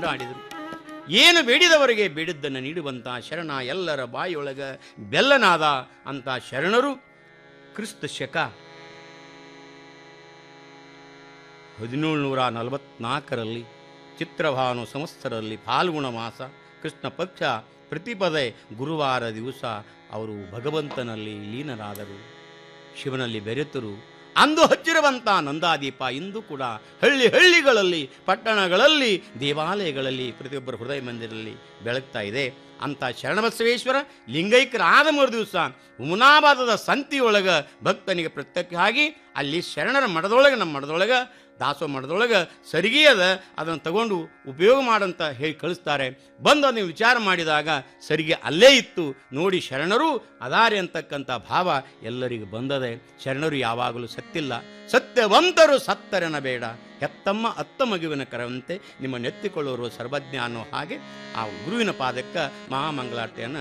ಕುಣಿದಾಡಿದರು ಏನು ಬೇಡಿದವರಿಗೆ ಬೇಡಿದ್ದನ್ನು ನೀಡುವಂಥ ಶರಣ ಎಲ್ಲರ ಬಾಯಿಯೊಳಗ ಬೆಲ್ಲನಾದ ಅಂತ ಶರಣರು ಕ್ರಿಸ್ತ ಶಕ ಹದಿನೇಳು ನೂರ ನಲವತ್ನಾಲ್ಕರಲ್ಲಿ ಚಿತ್ರಭಾನು ಸಂವತ್ಸರಲ್ಲಿ ಫಾಲ್ಗುಣ ಮಾಸ ಕೃಷ್ಣ ಪಕ್ಷ ಪ್ರತಿಪದೆ ಗುರುವಾರ ದಿವಸ ಅವರು ಭಗವಂತನಲ್ಲಿ ಲೀನರಾದರು ಶಿವನಲ್ಲಿ ಬೆರೆತರು ಅಂದು ಹಚ್ಚಿರುವಂಥ ನಂದಾದೀಪ ಇಂದು ಕೂಡ ಹಳ್ಳಿ ಹಳ್ಳಿಗಳಲ್ಲಿ ಪಟ್ಟಣಗಳಲ್ಲಿ ದೇವಾಲಯಗಳಲ್ಲಿ ಪ್ರತಿಯೊಬ್ಬರ ಹೃದಯ ಮಂದಿರದಲ್ಲಿ ಬೆಳಗ್ತಾ ಇದೆ ಅಂತ ಶರಣಬಸವೇಶ್ವರ ಲಿಂಗೈಕ್ಯರಾದ ಮರು ದಿವಸ ಹುಮನಾಬಾದದ ಸಂತಿಯೊಳಗೆ ಭಕ್ತನಿಗೆ ಪ್ರತ್ಯಕ್ಷ ಆಗಿ ಅಲ್ಲಿ ಶರಣರ ಮಠದೊಳಗೆ ನಮ್ಮ ಮಠದೊಳಗೆ ದಾಸೋ ಮಠದೊಳಗೆ ಸರಿಗೆ ಅದ ಅದನ್ನು ತಗೊಂಡು ಉಪಯೋಗ ಮಾಡಂತ ಹೇಳಿ ಕಳಿಸ್ತಾರೆ ಬಂದು ಅದನ್ನು ವಿಚಾರ ಮಾಡಿದಾಗ ಸರಿಗೆ ಅಲ್ಲೇ ಇತ್ತು ನೋಡಿ ಶರಣರು ಅದಾರೆ ಅಂತಕ್ಕಂಥ ಭಾವ ಎಲ್ಲರಿಗೂ ಬಂದದೆ ಶರಣರು ಯಾವಾಗಲೂ ಸತ್ತಿಲ್ಲ ಸತ್ಯವಂತರು ಸತ್ತರನ ಬೇಡ ಹೆತ್ತಮ್ಮ ಅತ್ತ ಮಗುವಿನ ಕರವಂತೆ ನಿಮ್ಮ ನೆತ್ತಿಕೊಳ್ಳುವರು ಸರ್ವಜ್ಞ ಅನ್ನೋ ಹಾಗೆ ಆ ಗುರುವಿನ ಪಾದಕ್ಕೆ ಮಹಾಮಂಗಳಾರತಿಯನ್ನು